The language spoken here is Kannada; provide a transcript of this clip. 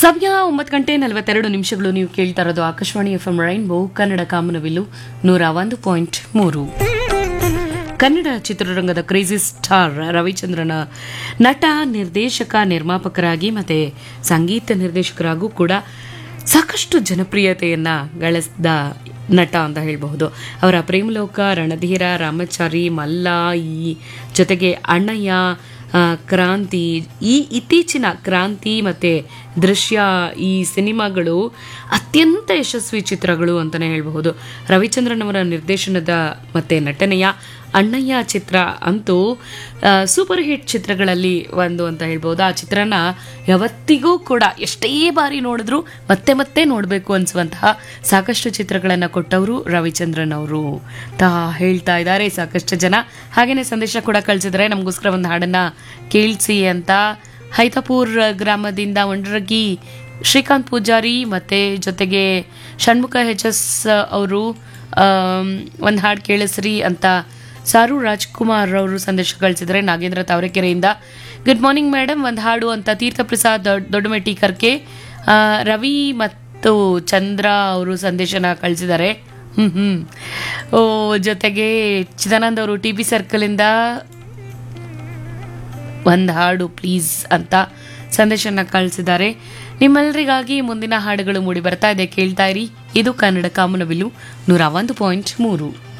ಸಮಯ ಒಂಬತ್ತು ಗಂಟೆ ನಲವತ್ತೆರಡು ನಿಮಿಷಗಳು ನೀವು ಕೇಳ್ತಾ ಇರೋದು Akashvani F M Rainbow Kannada ಕಾಮನವಿಲ್ಲು ನೂರ ಒಂದು ಪಾಯಿಂಟ್ ಮೂರು ಕನ್ನಡ ಚಿತ್ರರಂಗದ ಕ್ರೇಜಿ ಸ್ಟಾರ್ ರವಿಚಂದ್ರನ ನಟ ನಿರ್ದೇಶಕ ನಿರ್ಮಾಪಕರಾಗಿ ಮತ್ತೆ ಸಂಗೀತ ನಿರ್ದೇಶಕರಾಗೂ ಕೂಡ ಸಾಕಷ್ಟು ಜನಪ್ರಿಯತೆಯನ್ನ ಗಳಿಸಿದ ನಟ ಅಂತ ಹೇಳಬಹುದು ಅವರ ಪ್ರೇಮಲೋಕ ರಣಧೀರ ರಾಮಚಾರಿ ಮಲ್ಲ ಈ ಜೊತೆಗೆ ಅಣ್ಣಯ್ಯ ಆ, ಕ್ರಾಂತಿ ಈ ಇತ್ತೀಚಿನ ಕ್ರಾಂತಿ ಮತ್ತೆ ದೃಶ್ಯ ಈ ಸಿನಿಮಾಗಳು ಅತ್ಯಂತ ಯಶಸ್ವಿ ಚಿತ್ರಗಳು ಅಂತಾನೆ ಹೇಳಬಹುದು ರವಿಚಂದ್ರನ್ ಅವರ ನಿರ್ದೇಶನದ ಮತ್ತೆ ನಟನೆಯ ಅಣ್ಣಯ್ಯ ಚಿತ್ರ ಅಂತೂ ಆ, ಸೂಪರ್ ಹಿಟ್ ಚಿತ್ರಗಳಲ್ಲಿ ಒಂದು ಅಂತ ಹೇಳ್ಬೋದು ಆ ಚಿತ್ರನ ಯಾವತ್ತಿಗೂ ಕೂಡ ಎಷ್ಟೇ ಬಾರಿ ನೋಡಿದ್ರು ಮತ್ತೆ ಮತ್ತೆ ನೋಡಬೇಕು ಅನ್ಸುವಂತಹ ಸಾಕಷ್ಟು ಚಿತ್ರಗಳನ್ನು ಕೊಟ್ಟವರು ರವಿಚಂದ್ರನ್ ಅವರು ತಾ ಹೇಳ್ತಾ ಇದ್ದಾರೆ ಸಾಕಷ್ಟು ಜನ ಹಾಗೇನೆ ಸಂದೇಶ ಕೂಡ ಕಳಿಸಿದ್ರೆ ನಮಗೋಸ್ಕರ ಒಂದು ಹಾಡನ್ನ ಕೇಳಿಸಿ ಅಂತ ಹೈತಾಪುರ್ ಗ್ರಾಮದಿಂದ ಒಂಡ್ರಗಿ ಶ್ರೀಕಾಂತ್ ಪೂಜಾರಿ ಮತ್ತೆ ಜೊತೆಗೆ ಷಣ್ಮುಖ ಎಚ್ ಎಸ್ ಅವರು ಒಂದು ಹಾಡು ಕೇಳಿಸ್ರಿ ಅಂತ ಸಾರು ರಾಜ್ಕುಮಾರ್ ಅವರು ಸಂದೇಶ ಕಳಿಸಿದರೆ ನಾಗೇಂದ್ರ ತಾವರೆಕೆರೆಯಿಂದ ಗುಡ್ ಮಾರ್ನಿಂಗ್ ಮೇಡಮ್ ಒಂದು ಹಾಡು ಅಂತ ತೀರ್ಥ ಪ್ರಸಾದ್ ದೊಡ್ಡ ದೊಡ್ಡಮೆಟ್ಟಿ ಕರ್ಕೆ ಆ, ರವಿ ಮತ್ತು ಚಂದ್ರ ಅವರು ಸಂದೇಶನ ಕಳಿಸಿದ್ದಾರೆ ಹ್ಮ್ ಹ್ಮ್ ಓ ಜೊತೆಗೆ ಚಿದಾನಂದ್ ಅವರು ಟಿ ಬಿ ಸರ್ಕಲಿಂದ ಒಂದು ಹಾಡು ಪ್ಲೀಸ್ ಅಂತ ಸಂದೇಶನ ಕಳಿಸಿದ್ದಾರೆ ನಿಮ್ಮೆಲ್ಲರಿಗಾಗಿ ಮುಂದಿನ ಹಾಡುಗಳು ಮೂಡಿ ಬರ್ತಾ ಇದೆ ಕೇಳ್ತಾ ಇರಿ ಇದು ಕನ್ನಡ ಕಾಮನಬಿಲ್ಲು ನೂರ ಒಂದು ಪಾಯಿಂಟ್ ಮೂರು